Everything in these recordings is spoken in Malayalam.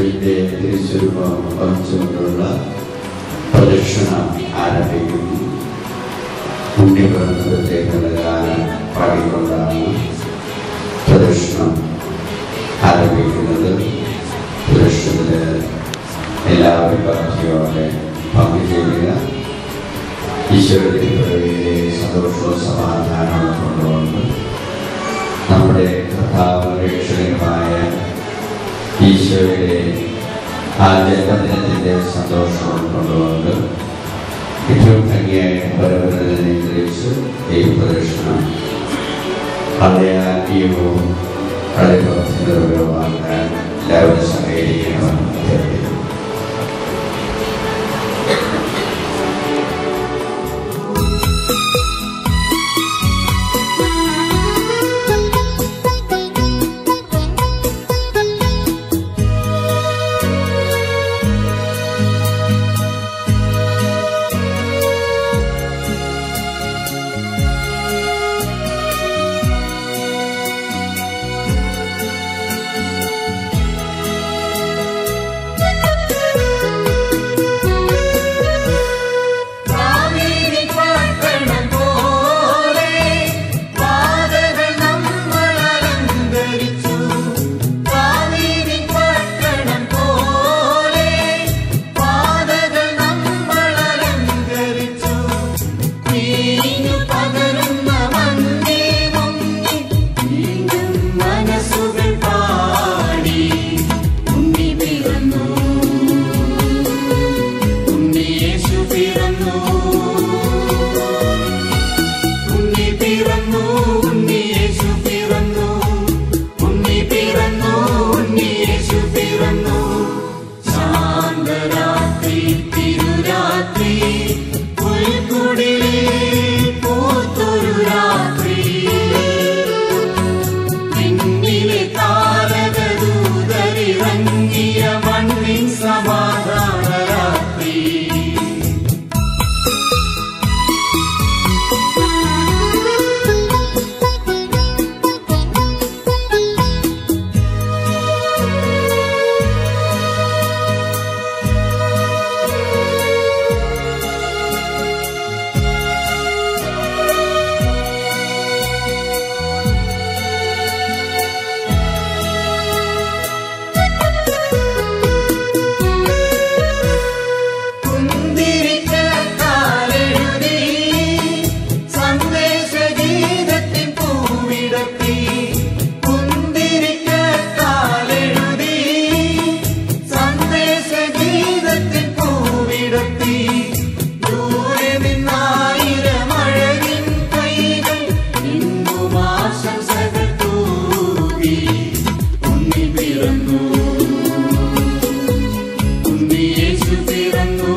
യേശുവിൻ്റെ തിരിച്ചുരൂപം വഹിച്ചുകൊണ്ടുള്ള പ്രദക്ഷിണം ആരംഭിക്കുന്നു ഉണ്ണിപ്രദേശത്തേക്കുള്ള ഗാനം പാടിക്കൊണ്ടാണ് പ്രദക്ഷിണം ആരംഭിക്കുന്നത് പ്രദക്ഷിണത്തിൽ എല്ലാവരും ഭക്തിയോടെ പങ്കുചേരുക ഈശ്വരത്തെ പിറവിയിലെ സന്തോഷവും സമാധാനവും കൊണ്ടുവന്ന് നമ്മുടെ കർത്താവ് രക്ഷകനുമായ ഈശോയുടെ ആ ജന്മദിനത്തിൻ്റെ സന്തോഷവും കൊണ്ടുവന്ന് ഏറ്റവും ഭംഗിയായിട്ട് പരമ്പരനെ നിയന്ത്രിച്ച് ഈ പ്രദർശനം വളരെ ആത്മീയവും വളരെ ഭക്തിനിർഭരമാക്കാൻ എല്ലാവരും സഹകരിക്കണമെന്ന് അഭ്യർത്ഥിക്കുന്നു കാവേരി പട്ടണം പോലെ പാതകൾ നമ്മൾ അലങ്കരിച്ചു കാവേരി പട്ടണം പോലെ പാതകൾ നമ്മൾ അലങ്കരിച്ചു നീഞ്ഞു പകരുന്ന മണ്ണേ മുങ്ങി വീണ്ടും മനസ്സുകൾ പാടി ഉണ്ണി പിറന്നു ഉണ്ണി യേശു പിറന്നു ഉണ്ണി പിറന്നു ഉണ്ണി യേശു പിറന്നു ഉണ്ണി പിറന്നു ഉണ്ണി യേശു പിറന്നു ശാന്തരാത്രി തിരുരാത്രി പുൽക്കുടിലിൽ പൂത്തൊരു രാത്രി പിന്നിലെ താരകദൂതരിറങ്ങിയ മണ്ണിൻ സമാധാന രാത്രി കുന്തിരിക്കാലെഴുതി സന്ദേശഗീതത്തിൻ പൂവിടത്തി കുന്തിരിക്കാലെഴുതി സന്ദേശഗീതത്തിൻ പൂവിടത്തി ദൂരെ നിന്നായിരം അഴകിൻ കൈകൾ ഇന്നും ആശംസകൾ തൂകി ഉണ്ണി പിറന്നു ഉണ്ണി യേശു പിറന്നു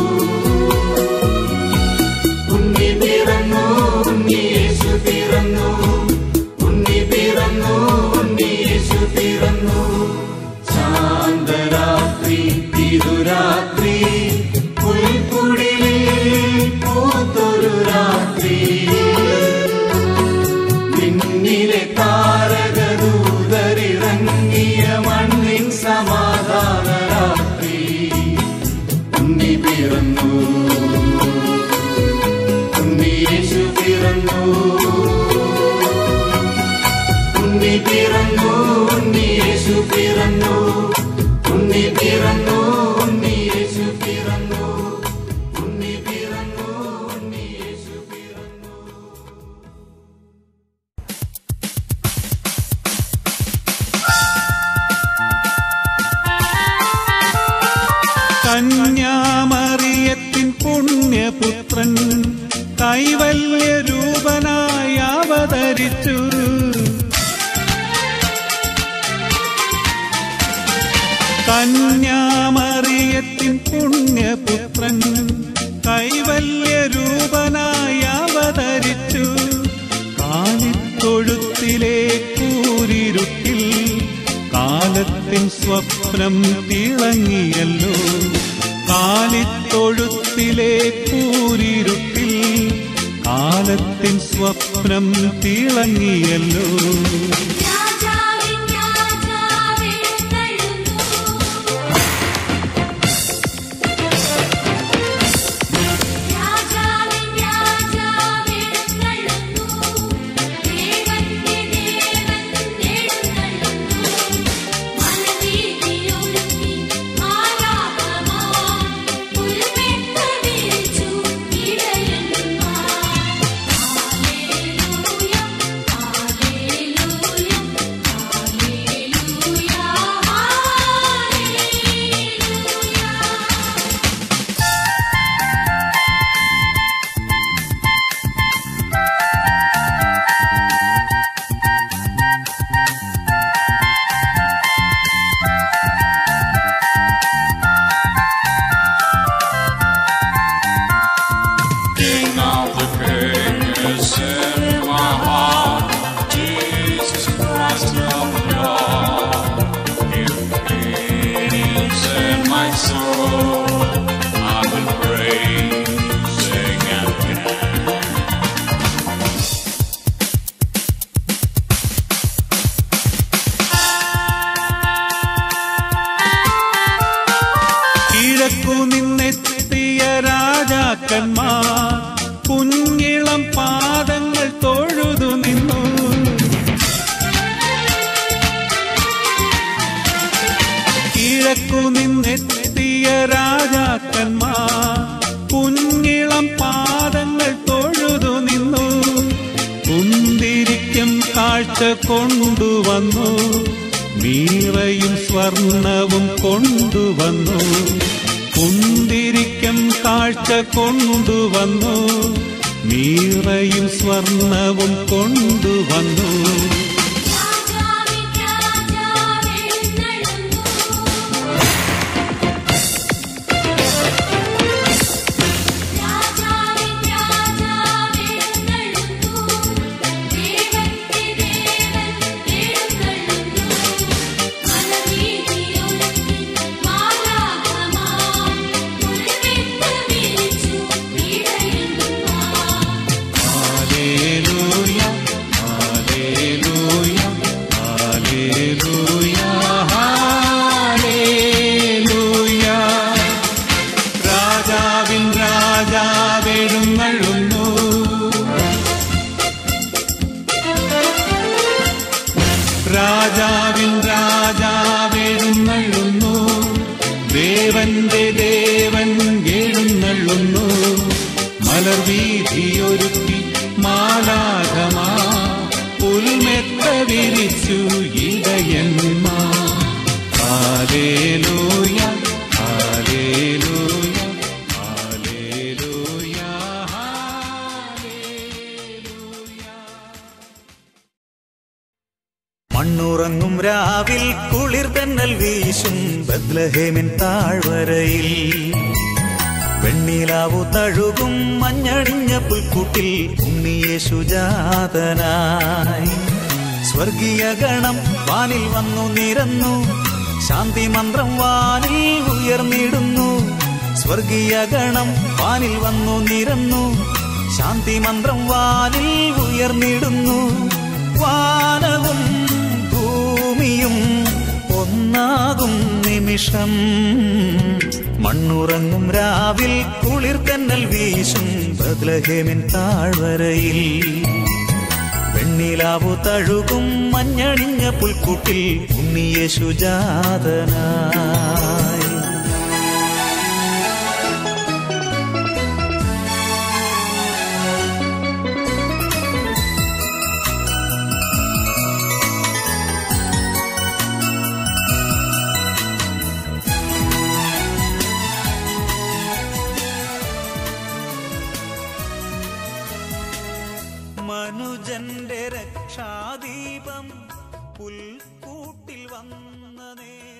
ഉണ്ണി പിറന്നു ഉണ്ണി യേശു പിറന്നു ഉണ്ണി പിറന്നു ഉണ്ണി യേശു പിറന്നു ശാന്തരാത്രി തിരുരാത്രി പുൽക്കുടിലിൽ പൂത്തൊരു രാത്രി പിന്നിലെ താരകദൂതരിറങ്ങിയ മണ്ണിൻ സമാധാന രാത്രി ഉണ്ണി പിറന്നു ഉണ്ണി യേശു പിറന്നു ഉണ്ണി പിറന്നു ഉണ്ണി യേശു പിറന്നു ഉണ്ണി പിറന്നു ഉണ്ണി യേശു പിറന്നു ഉണ്ണി പിറന്നു ഉണ്ണി യേശു പിറന്നു കന്യാമറിയത്തിൻ പുണ്യപുത്രൻ കൈവല്യ രൂപനായി അവതരിച്ചു കന്യാമറിയത്തിൻ പുണ്യപുത്രൻ കൈവല്യ രൂപനായി അവതരിച്ചു കാലിത്തൊഴുത്തിലെ കൂരിരുട്ടിൽ കാലത്തിൻ സ്വപ്നം തിളങ്ങിയല്ലോ കാലിത്തൊഴുത്തിലെ കൂരിരുട്ടിൽ കാലത്തിൻ സ്വപ്നം തിളങ്ങിയല്ലോ രാജാവിൻ രാജാവെഴുന്നള്ളുന്നു my soul, I will praise, sing and dance. കിഴക്കു നിന്നെത്തിയ രാജാക്കന്മാർ കുഞ്ഞിളം പാദങ്ങൾ തൊഴുതു നിന്നു കിഴക്കു നിന്നെത്തിയ രാജാക്കന്മാർ കുഞ്ഞിളം പാദങ്ങൾ തൊഴുതു നിന്നു കുന്തിരിക്കും കാഴ്ച കൊണ്ടുവന്നു മീറയും സ്വർണവും കൊണ്ടുവന്നു കുന്തിരിക്കും കാഴ്ച കൊണ്ടുവന്നു മീറയും സ്വർണവും കൊണ്ടുവന്നു രാജാവിൻ രാജാവെഴുന്നള്ളുന്നു രാജാവിൻ രാജാവെഴുന്നള്ളുന്നു ദേവന്റെ ദേവൻ എഴുന്നള്ളുന്നു മലവീതിയൊരുക്കി മാലാഖമാർ പുൽമെത്ത വിരിച്ചു ഇടയുന്നുമാർ ഹല്ലേലൂയ ഹല്ലേലൂയ ഹല്ലേലൂയ ഹല്ലേലൂയ രാജാവിൻ രാജാവെഴുന്നള്ളുന്നു രാജാവിൻ രാജാവെഴുന്നള്ളുന്നു ദേവന്റെ ദേവൻ എഴുന്നള്ളുന്നു മലർവീതിയൊരുക്കി മാലാകമാ പുൽമെത്ത വിരിച്ചു ഇടയന്മാ ഹാലേലൂയ ഹാലേലൂയ ഹാലേലൂയ ഹാലേലൂയ മണ്ണുറങ്ങും രാവിൽ കുളിർ തന്നൽ വീശും ബദ്ലഹേമിൻ താഴ്വരയിൽ വെണ്ണിലാവു തഴുകും മഞ്ഞണിഞ്ഞ പുൽക്കൂട്ടിൽ ഉണ്ണിയേശുജാതനായി സ്വർഗീയ ഗണം വാനിൽ വന്നു നിരന്നു ശാന്തി മന്ത്രം വാനിൽ ഉയർന്നിടുന്നു സ്വർഗീയ ഗണം വാനിൽ വന്നു നിരന്നു ശാന്തി മന്ത്രം വാനിൽ ഉയർന്നിടുന്നു വാനവും ഭൂമിയും ഒന്നാകും നിമിഷം മണ്ണുറങ്ങും രാവിൽ കുളിർ തന്നൽ വീശും ബദ്ലഹേമിൻ താഴ്വരയിൽ വെണ്ണിലാവു തഴുകും മഞ്ഞണിഞ്ഞ പുൽക്കൂട്ടിൽ ഉണ്ണിയേശുജാതനായി മനുജന്റെ രക്ഷാദീപം പുൽക്കൂട്ടിൽ വന്ന നേരം